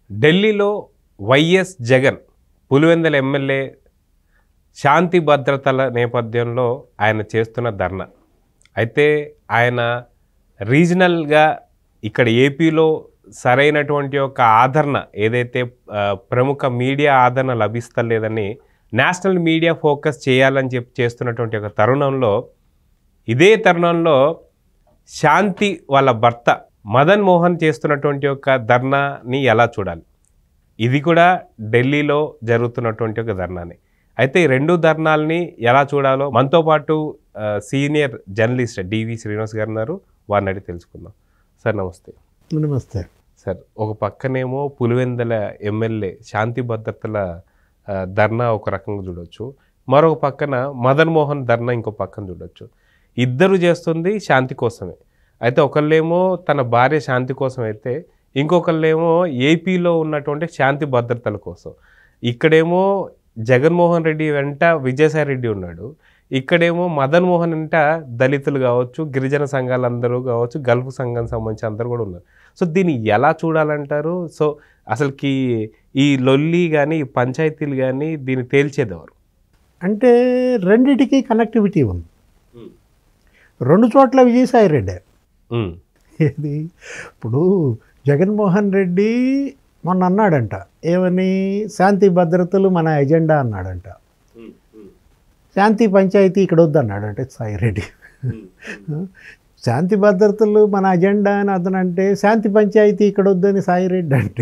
ఢిల్లీలో వైఎస్ జగన్ పులివెందల ఎమ్మెల్యే శాంతి భద్రతల నేపథ్యంలో ఆయన చేస్తున్న ధర్నా అయితే ఆయన రీజనల్గా ఇక్కడ ఏపీలో సరైనటువంటి ఒక ఆదరణ ఏదైతే ఆ, ప్రముఖ మీడియా ఆదరణ లభిస్తలేదని నేషనల్ మీడియా ఫోకస్ చేయాలని చెప్పి చేస్తున్నటువంటి ఒక తరుణంలో ఇదే తరుణంలో శాంతి వాళ్ళ భర్త మదన్ మోహన్ చేస్తున్నటువంటి ఒక ధర్నాని ఎలా చూడాలి ఇది కూడా ఢిల్లీలో జరుగుతున్నటువంటి ఒక ధర్నానే అయితే ఈ రెండు ధర్నాల్ని ఎలా చూడాలో మనతో పాటు ఆ, సీనియర్ జర్నలిస్ట్ డివి శ్రీనివాస్ గారు ఉన్నారు వారిని అడిగి తెలుసుకుందాం సార్ నమస్తే నమస్తే సార్ ఒక పక్కనేమో పులివెందల ఎమ్మెల్యే శాంతి భద్రతల ఆ, ధర్నా ఒక రకంగా చూడొచ్చు మరొక పక్కన మదన్ మోహన్ ధర్నా ఇంకో పక్కన చూడొచ్చు ఇద్దరు చేస్తుంది శాంతి కోసమే అయితే ఒకళ్ళేమో తన భార్య శాంతి కోసం అయితే ఇంకొకళ్ళేమో ఏపీలో ఉన్నటువంటి శాంతి భద్రతల కోసం ఇక్కడేమో జగన్మోహన్ రెడ్డి వెంట విజయసాయి రెడ్డి ఉన్నాడు ఇక్కడేమో మదన్ మోహన్ వెంట దళితులు కావచ్చు గిరిజన సంఘాలందరూ కావచ్చు గల్ఫ్ సంఘం సంబంధించి అందరూ కూడా ఉన్నారు సో దీన్ని ఎలా చూడాలంటారు సో అసలుకి ఈ లొల్లి కానీ ఈ పంచాయతీలు కానీ దీన్ని తేల్చేదెవరు అంటే రెండిటికి కనెక్టివిటీ ఉంది రెండు చోట్ల విజయసాయి రెడ్డి ఉమ్, ఏది ఇప్పుడు జగన్మోహన్ రెడ్డి మొన్న అన్నాడంట ఏమని శాంతి భద్రతలు మన ఎజెండా అన్నాడంట శాంతి పంచాయతీ ఇక్కడ వద్దన్నాడంటే సాయి రెడ్డి శాంతి భద్రతలు మన అజెండా అని అతను అంటే శాంతి పంచాయతీ ఇక్కడ వద్దని సాయి రెడ్డి అంటే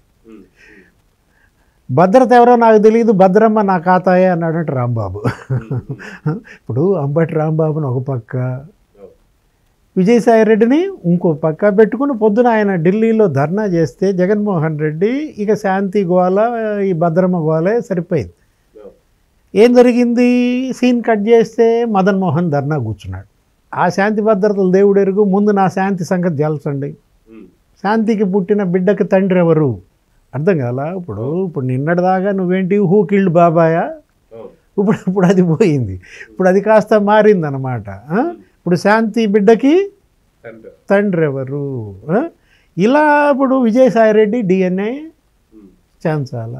భద్రత ఎవరో నాకు తెలియదు భద్రమ్మ నా ఖాతాయే అన్నాడంటే రాంబాబు ఇప్పుడు అంబటి రాంబాబుని ఒక పక్క విజయసాయి రెడ్డిని ఇంకో పక్క పెట్టుకుని పొద్దున ఆయన ఢిల్లీలో ధర్నా చేస్తే జగన్మోహన్ రెడ్డి ఇక శాంతి గోల ఈ భద్రమ్మ గోలే సరిపోయింది ఏం జరిగింది సీన్ కట్ చేస్తే మదన్ మోహన్ ధర్నా కూర్చున్నాడు ఆ శాంతి భద్రతలు దేవుడు ఎరుగు ముందు నా శాంతి సంగతి జలసండి శాంతికి పుట్టిన బిడ్డకి తండ్రి ఎవరు అర్థం కాల ఇప్పుడు ఇప్పుడు నిన్నటిదాకా నువ్వేంటి హూ కిల్డ్ బాబాయా ఇప్పుడు ఇప్పుడు అది పోయింది ఇప్పుడు అది కాస్త మారిందనమాట ఆ? ఇప్పుడు శాంతి బిడ్డకి తండ్రి ఎవరు ఆ? ఇలా ఇప్పుడు విజయసాయిరెడ్డి డిఎన్ఏ ఛాన్సాల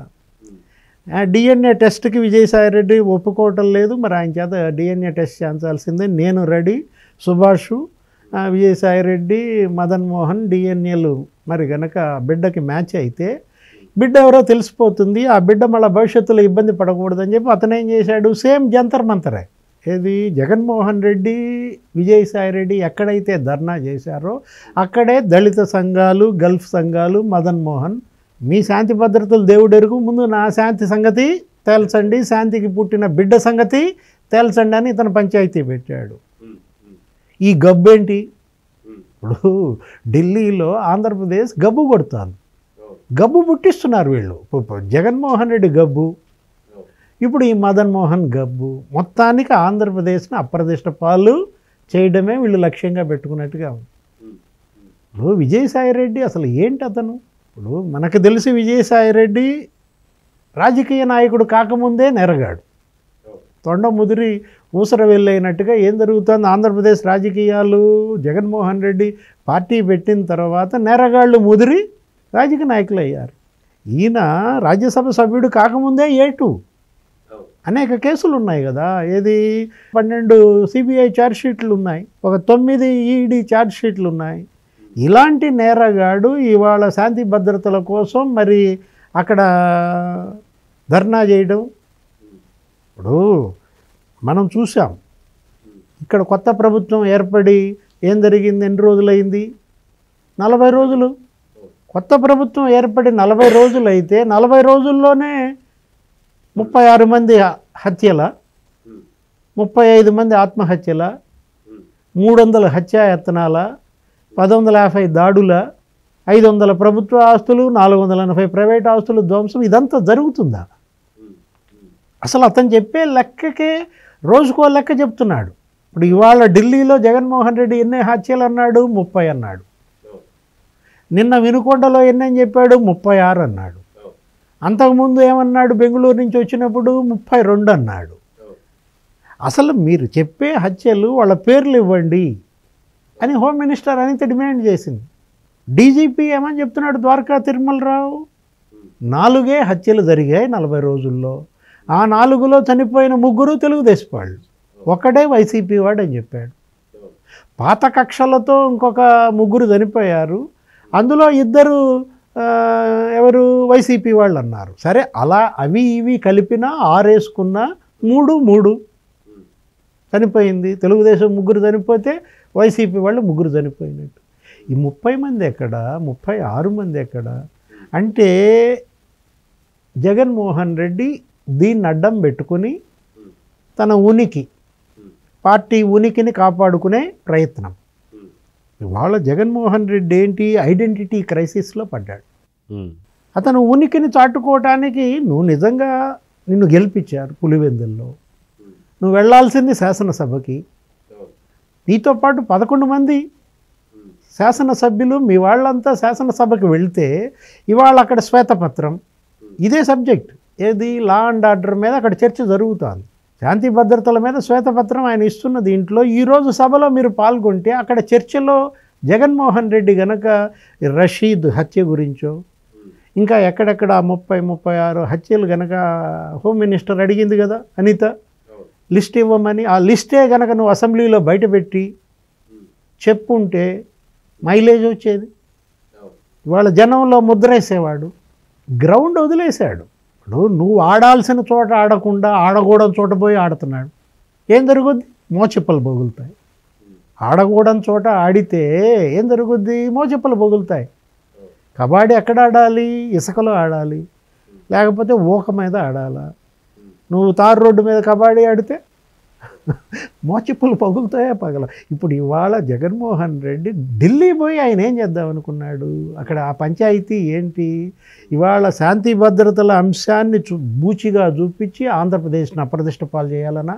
డిఎన్ఏ టెస్ట్కి విజయసాయిరెడ్డి ఒప్పుకోవటం లేదు మరి ఆయన చేత డిఎన్ఏ టెస్ట్ చేయించాల్సిందే నేను రెడీ సుభాష్ ఆ, విజయసాయిరెడ్డి మదన్ మోహన్ డిఎన్ఏలు మరి గనక బిడ్డకి మ్యాచ్ అయితే బిడ్డ ఎవరో తెలిసిపోతుంది ఆ బిడ్డ మళ్ళీ భవిష్యత్తులో ఇబ్బంది పడకూడదని చెప్పి అతను ఏం చేశాడు సేమ్ జంతర్ మంతరే ఏది జగన్మోహన్ రెడ్డి విజయసాయి రెడ్డి ఎక్కడైతే ధర్నా చేశారో అక్కడే దళిత సంఘాలు గల్ఫ్ సంఘాలు మదన్ మోహన్ మీ శాంతి భద్రతలు దేవుడు ఎరుగు ముందు నా శాంతి సంగతి తేల్చండి శాంతికి పుట్టిన బిడ్డ సంగతి తేల్చండి అని ఇతను పంచాయతీ పెట్టాడు ఈ గబ్బేంటి ఇప్పుడు ఢిల్లీలో ఆంధ్రప్రదేశ్ గబ్బు కొడుతాను గబ్బు పుట్టిస్తున్నారు వీళ్ళు ఇప్పుడు జగన్మోహన్ రెడ్డి గబ్బు ఇప్పుడు ఈ మదన్ మోహన్ గబ్బు మొత్తానికి ఆంధ్రప్రదేశ్ని అప్రదిష్ట పాలు చేయడమే వీళ్ళు లక్ష్యంగా పెట్టుకున్నట్టుగా ఉంది ఇప్పుడు విజయసాయి రెడ్డి అసలు ఏంటి అతను ఇప్పుడు మనకు తెలిసి విజయసాయి రెడ్డి రాజకీయ నాయకుడు కాకముందే నెరగాడు తొండ ముదిరి ఊసర వెళ్ళైనట్టుగా ఏం జరుగుతుంది ఆంధ్రప్రదేశ్ రాజకీయాలు జగన్మోహన్ రెడ్డి పార్టీ పెట్టిన తర్వాత నెరగాళ్ళు ముదిరి రాజకీయ నాయకులు అయ్యారు ఈయన రాజ్యసభ సభ్యుడు కాకముందే ఏటు అనేక కేసులు ఉన్నాయి కదా ఏది పన్నెండు సిబిఐ ఛార్జ్షీట్లు ఉన్నాయి ఒక తొమ్మిది ఈడీ ఛార్జ్షీట్లు ఉన్నాయి ఇలాంటి నేరగాడు ఇవాళ శాంతి భద్రతల కోసం మరి అక్కడ ధర్నా చేయడం ఇప్పుడు మనం చూసాం ఇక్కడ కొత్త ప్రభుత్వం ఏర్పడి ఏం జరిగింది ఎన్ని రోజులైంది నలభై రోజులు కొత్త ప్రభుత్వం ఏర్పడి నలభై రోజులు అయితే నలభై రోజుల్లోనే ముప్పై ఆరు మంది హత్యల ముప్పై ఐదు మంది ఆత్మహత్యల మూడు వందల హత్యాయత్నాల పది వందల యాభై దాడుల ఐదు వందల ప్రభుత్వ ఆస్తులు నాలుగు వందల ఎనభై ప్రైవేట్ ఆస్తులు ధ్వంసం ఇదంతా జరుగుతుందా అసలు అతను చెప్పే లెక్కకే రోజుకో లెక్క చెప్తున్నాడు ఇప్పుడు ఇవాళ ఢిల్లీలో జగన్మోహన్ రెడ్డి ఎన్ని హత్యలు అన్నాడు ముప్పై అన్నాడు నిన్న వినుకొండలో ఎన్నని చెప్పాడు ముప్పై ఆరు అన్నాడు అంతకుముందు ఏమన్నాడు బెంగళూరు నుంచి వచ్చినప్పుడు ముప్పై రెండు అన్నాడు అసలు మీరు చెప్పే హత్యలు వాళ్ళ పేర్లు ఇవ్వండి అని హోమ్ మినిస్టర్ అనిత డిమాండ్ చేసింది డీజీపీ ఏమని చెప్తున్నాడు ద్వారకా తిరుమలరావు నాలుగే హత్యలు జరిగాయి నలభై రోజుల్లో ఆ నాలుగులో చనిపోయిన ముగ్గురు తెలుగుదేశం వాళ్ళు ఒక్కడే వైసీపీ వాడు అని చెప్పాడు పాత కక్షలతో ఇంకొక ముగ్గురు చనిపోయారు అందులో ఇద్దరు ఆ, ఎవరు వైసీపీ వాళ్ళు అన్నారు సరే అలా అవి ఇవి కలిపినా ఆరేసుకున్న మూడు మూడు చనిపోయింది తెలుగుదేశం ముగ్గురు చనిపోతే వైసీపీ వాళ్ళు ముగ్గురు చనిపోయినట్టు ఈ ముప్పై మంది ఎక్కడ ముప్పై ఆరు మంది ఎక్కడ అంటే జగన్మోహన్ రెడ్డి దీన్ని అడ్డం పెట్టుకుని తన ఉనికి పార్టీ ఉనికిని కాపాడుకునే ప్రయత్నం ఇవాళ జగన్మోహన్ రెడ్డి ఏంటి ఐడెంటిటీ క్రైసిస్లో పడ్డాడు ఉమ్, అతను ఉనికిని చాటుకోవటానికి నువ్వు నిజంగా నిన్ను గెలిపించారు పులివెందుల్లో నువ్వు వెళ్ళాల్సింది శాసనసభకి నీతో పాటు పదకొండు మంది శాసనసభ్యులు మీ వాళ్ళంతా శాసనసభకి వెళ్తే ఇవాళ అక్కడ శ్వేతపత్రం ఇదే సబ్జెక్ట్ ఏది లా అండ్ ఆర్డర్ మీద అక్కడ చర్చ జరుగుతోంది శాంతి భద్రతల మీద శ్వేతపత్రం ఆయన ఇస్తున్న దీంట్లో ఈరోజు సభలో మీరు పాల్గొంటే అక్కడ చర్చలో జగన్మోహన్ రెడ్డి గనక ఈ రషీద్ హత్య గురించో ఇంకా ఎక్కడెక్కడ ముప్పై ముప్పై ఆరు హత్యలు గనక హోమ్ మినిస్టర్ అడిగింది కదా అనిత లిస్ట్ ఇవ్వమని ఆ లిస్టే గనక నువ్వు అసెంబ్లీలో బయటపెట్టి చెప్పుంటే మైలేజ్ వచ్చేది వాళ్ళ జనంలో ముద్రేసేవాడు గ్రౌండ్ వదిలేశాడు ఇప్పుడు నువ్వు ఆడాల్సిన చోట ఆడకుండా ఆడకూడని చోట పోయి ఆడుతున్నాడు ఏం జరుగుద్ది మోచిప్పలు బొగులుతాయి ఆడకూడని చోట ఆడితే ఏం జరుగుద్ది మోచిప్పలు బొగులుతాయి కబడ్డీ ఎక్కడ ఆడాలి ఇసుకలో ఆడాలి లేకపోతే ఊక మీద ఆడాలా నువ్వు తారు రోడ్డు మీద కబడ్డీ ఆడితే మోచిప్పులు పగులుతాయా పగల ఇప్పుడు ఇవాళ జగన్మోహన్ రెడ్డి ఢిల్లీ పోయి ఆయన ఏం చేద్దాం అనుకున్నాడు అక్కడ ఆ పంచాయతీ ఏంటి ఇవాళ శాంతి భద్రతల అంశాన్ని చూ బూచిగా చూపించి ఆంధ్రప్రదేశ్ని అప్రదిష్ట పాలు చేయాలనా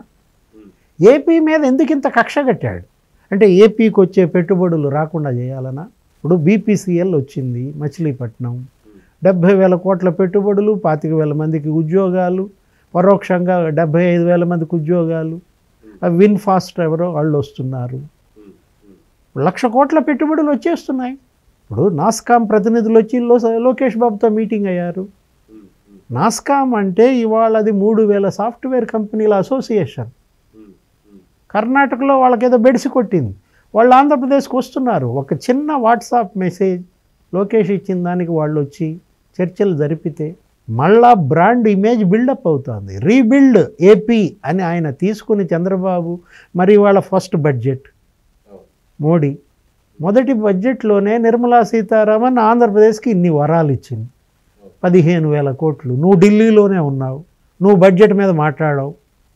ఏపీ మీద ఎందుకు ఇంత కక్ష కట్టాడు అంటే ఏపీకి వచ్చే పెట్టుబడులు రాకుండా చేయాలనా ఇప్పుడు బీపీసీఎల్ వచ్చింది మచిలీపట్నం డెబ్భై వేల కోట్ల పెట్టుబడులు పాతిక వేల మందికి ఉద్యోగాలు పరోక్షంగా డెబ్భై ఐదు వేల మందికి ఉద్యోగాలు ఆ విన్ ఫాస్ట్ ఎవరో వాళ్ళు వస్తున్నారు లక్ష కోట్ల పెట్టుబడులు వచ్చేస్తున్నాయి ఇప్పుడు నాస్కామ్ ప్రతినిధులు వచ్చి లో లోకేష్ బాబుతో మీటింగ్ అయ్యారు నాస్కామ్ అంటే ఇవాళ అది మూడు వేల సాఫ్ట్వేర్ కంపెనీల అసోసియేషన్ కర్ణాటకలో వాళ్ళకేదో బెడిసి కొట్టింది వాళ్ళు ఆంధ్రప్రదేశ్కి వస్తున్నారు ఒక చిన్న వాట్సాప్ మెసేజ్ లోకేష్ ఇచ్చిన దానికి వాళ్ళు వచ్చి చర్చలు జరిపితే మళ్ళా బ్రాండ్ ఇమేజ్ బిల్డప్ అవుతుంది రీబిల్డ్ ఏపీ అని ఆయన తీసుకుని చంద్రబాబు మరి వాళ్ళ ఫస్ట్ బడ్జెట్ మోడీ మొదటి బడ్జెట్లోనే నిర్మలా సీతారామన్ ఆంధ్రప్రదేశ్కి ఇన్ని వరాలు ఇచ్చింది పదిహేను వేల కోట్లు నువ్వు ఢిల్లీలోనే ఉన్నావు నువ్వు బడ్జెట్ మీద మాట్లాడావు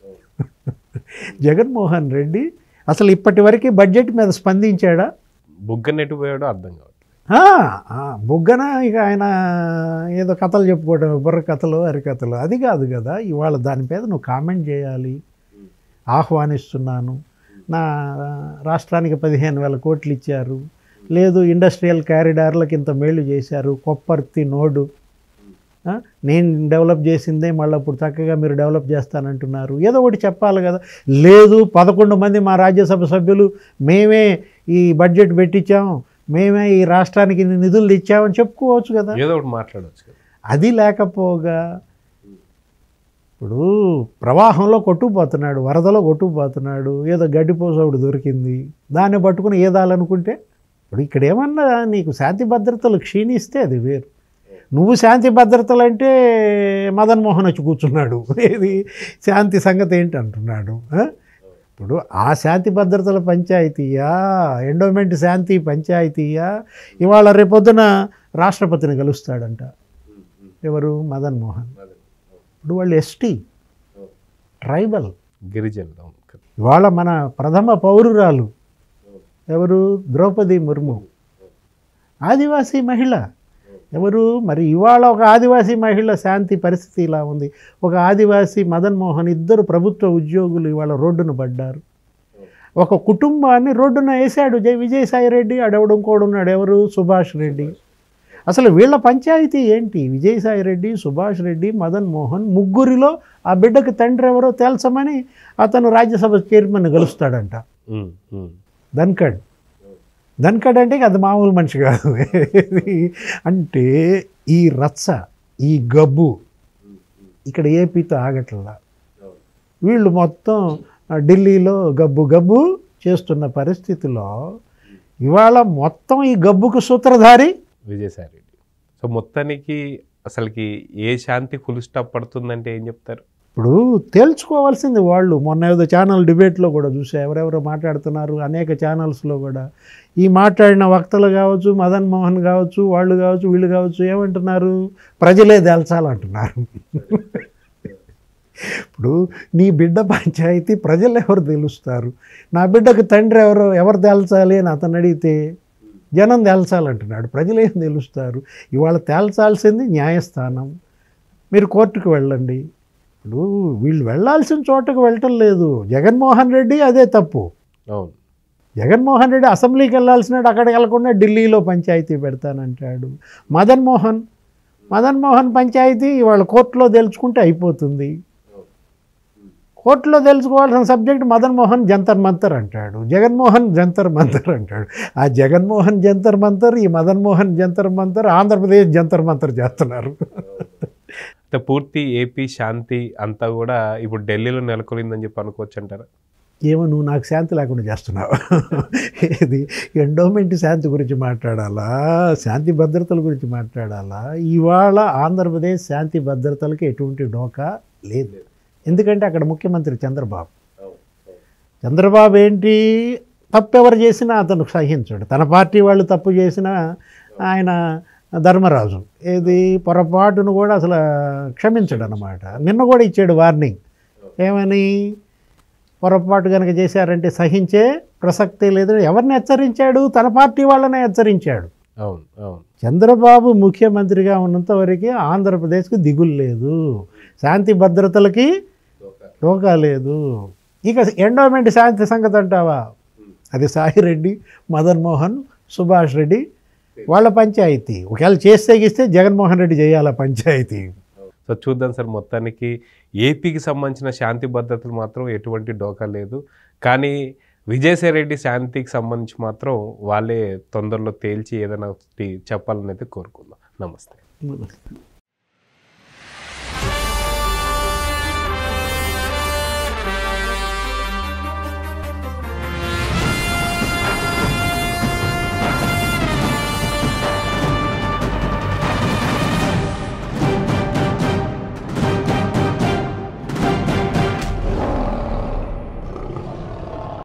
జగన్మోహన్ రెడ్డి అసలు ఇప్పటి వరకు బడ్జెట్ మీద స్పందించాడా బుగ్గన ఎటు పోయాడో అర్థం కావట్లేదు ఆ, ఆ, బుగ్గన ఇక ఆయన ఏదో కథలు చెప్పుకోవడం బుర్ర కథలు అరికథలు అది కాదు కదా ఇవాళ దాని మీద నువ్వు కామెంట్ చేయాలి ఆహ్వానిస్తున్నాను నా రాష్ట్రానికి పదిహేను వేల కోట్లు ఇచ్చారు లేదు ఇండస్ట్రియల్ క్యారిడార్లకు ఇంత మేలు చేశారు కొప్పర్తి నోడు ఆ, నేను డెవలప్ చేసిందే మళ్ళీ ఇప్పుడు చక్కగా మీరు డెవలప్ చేస్తానంటున్నారు ఏదో ఒకటి చెప్పాలి కదా లేదు పదకొండు మంది మా రాజ్యసభ సభ్యులు మేమే ఈ బడ్జెట్ పెట్టించాం మేమే ఈ రాష్ట్రానికి ఇన్ని నిధులు తెచ్చామని చెప్పుకోవచ్చు కదా ఏదో ఒకటి మాట్లాడవచ్చు కదా అది లేకపోగా ఇప్పుడు ప్రవాహంలో కొట్టుకుపోతున్నాడు వరదలో కొట్టుకుపోతున్నాడు ఏదో గడ్డిపోసవుడు దొరికింది దాన్ని పట్టుకుని ఏదాలనుకుంటే ఇప్పుడు ఇక్కడ ఏమన్నా నీకు శాంతి భద్రతలు క్షీణిస్తే అది వేరు నువ్వు శాంతి భద్రతలు అంటే మదన్ మోహన్ వచ్చి కూర్చున్నాడు ఏది శాంతి సంగతి ఏంటి అంటున్నాడు ఆ? ఇప్పుడు ఆ శాంతి భద్రతల పంచాయతీయా ఎండోమెంట్ శాంతి పంచాయతీయా ఇవాళ రేపొద్దున రాష్ట్రపతిని కలుస్తాడంట ఎవరు మదన్ మోహన్ ఇప్పుడు వాళ్ళు ఎస్టీ ట్రైబల్ గిరిజనులు అవును కదా. ఇవాళ మన ప్రథమ పౌరురాలు ఎవరు ద్రౌపది ముర్ము ఆదివాసీ మహిళ ఎవరు మరి ఇవాళ ఒక ఆదివాసీ మహిళ శాంతి పరిస్థితి ఇలా ఉంది ఒక ఆదివాసీ మదన్ మోహన్ ఇద్దరు ప్రభుత్వ ఉద్యోగులు ఇవాళ రోడ్డున పడ్డారు ఒక కుటుంబాన్ని రోడ్డున వేశాడు జై విజయసాయి రెడ్డి ఆడెవడు ఇంకోడు ఉన్నాడు ఎవరు సుభాష్ రెడ్డి అసలు వీళ్ళ పంచాయతీ ఏంటి విజయసాయి రెడ్డి సుభాష్ రెడ్డి మదన్ మోహన్ ముగ్గురిలో ఆ బిడ్డకు తండ్రి ఎవరో తేల్చమని అతను రాజ్యసభ చైర్మన్ గెలుస్తాడంట ఉమ్, ఉమ్. ధన్కడ్ ధన్కడ్ అంటే ఇక అది మామూలు మనిషి కాదు అంటే ఈ రచ్చ ఈ గబ్బు ఇక్కడ ఏపీతో ఆగట్లా వీళ్ళు మొత్తం ఆ, ఢిల్లీలో గబ్బు గబ్బు చేస్తున్న పరిస్థితిలో ఇవాళ మొత్తం ఈ గబ్బుకు సూత్రధారి విజయసాయి రెడ్డి సో మొత్తానికి అసలుకి ఏ శాంతి ఫుల్ స్టాప్ పడుతుందంటే ఏం చెప్తారు ఇప్పుడు తేల్చుకోవాల్సింది వాళ్ళు మొన్న ఏదో ఛానల్ డిబేట్లో కూడా చూసా ఎవరెవరో మాట్లాడుతున్నారు అనేక ఛానల్స్లో కూడా ఈ మాట్లాడిన వక్తలు కావచ్చు మదన్ మోహన్ కావచ్చు వాళ్ళు కావచ్చు వీళ్ళు కావచ్చు ఏమంటున్నారు ప్రజలే తేల్చాలంటున్నారు ఇప్పుడు నీ బిడ్డ పంచాయతీ ప్రజలు ఎవరు తెలుస్తారు నా బిడ్డకు తండ్రి ఎవరు ఎవరు తేల్చాలి అని అతను అడిగితే జనం తేల్చాలంటున్నాడు ప్రజలేం తెలుస్తారు ఇవాళ తేల్చాల్సింది న్యాయస్థానం మీరు కోర్టుకు వెళ్ళండి ఇప్పుడు వీళ్ళు వెళ్ళాల్సిన చోటకు వెళ్ళటం లేదు జగన్మోహన్ రెడ్డి అదే తప్పు అవును జగన్మోహన్ రెడ్డి అసెంబ్లీకి వెళ్ళాల్సినాడు అక్కడికి వెళ్ళకుండా ఢిల్లీలో పంచాయతీ పెడతానంటాడు మదన్ మోహన్ మదన్ మోహన్ పంచాయతీ ఇవాళ కోర్టులో తెలుసుకుంటే అయిపోతుంది కోర్టులో తెలుసుకోవాల్సిన సబ్జెక్ట్ మదన్ మోహన్ జంతర్ మంతర్ అంటాడు జగన్మోహన్ జంతర్ మంతర్ అంటాడు ఆ జగన్మోహన్ జంతర్ మంతర్ ఈ మదన్ మోహన్ జంతర్ మంతర్ ఆంధ్రప్రదేశ్ జంతర్ మంతర్ చేస్తున్నారు అంటే పూర్తి ఏపీ శాంతి అంతా కూడా ఇప్పుడు ఢిల్లీలో నెలకొలిందని చెప్పి అనుకోవచ్చు అంటారా ఏమో నువ్వు నాకు శాంతి లేకుండా చేస్తున్నావు ఇది ఎండోమెంట్ శాంతి గురించి మాట్లాడాలా శాంతి భద్రతల గురించి మాట్లాడాలా ఇవాళ ఆంధ్రప్రదేశ్ శాంతి భద్రతలకి ఎటువంటి డోకా లేదు ఎందుకంటే అక్కడ ముఖ్యమంత్రి చంద్రబాబు చంద్రబాబు ఏంటి తప్పు ఎవరు చేసినా అతను సహించడు తన పార్టీ వాళ్ళు తప్పు చేసినా ఆయన ధర్మరాజు ఏది పొరపాటును కూడా అసలు క్షమించడు అనమాట నిన్న కూడా ఇచ్చాడు వార్నింగ్ ఏమని పొరపాటు కనుక చేశారంటే సహించే ప్రసక్తే లేదు ఎవరిని హెచ్చరించాడు తన పార్టీ వాళ్ళనే హెచ్చరించాడు అవును అవును చంద్రబాబు ముఖ్యమంత్రిగా ఉన్నంత వరకు ఆంధ్రప్రదేశ్కి దిగులు లేదు శాంతి భద్రతలకి డోకా లేదు ఇక ఎండోమెంట్ శాంతి సంగతి అంటావా అది సాయిరెడ్డి మదన్ మోహన్ సుభాష్ రెడ్డి వాళ్ళ పంచాయతీ ఒకవేళ చేస్తే గీస్తే జగన్మోహన్ రెడ్డి చేయాల పంచాయతీ సో చూద్దాం సార్ మొత్తానికి ఏపీకి సంబంధించిన శాంతి భద్రతలు మాత్రం ఎటువంటి డోకా లేదు కానీ విజయసాయి రెడ్డి శాంతికి సంబంధించి మాత్రం వాళ్ళే తొందరలో తేల్చి ఏదైనా ఒకటి చెప్పాలని అయితే కోరుకుందాం నమస్తే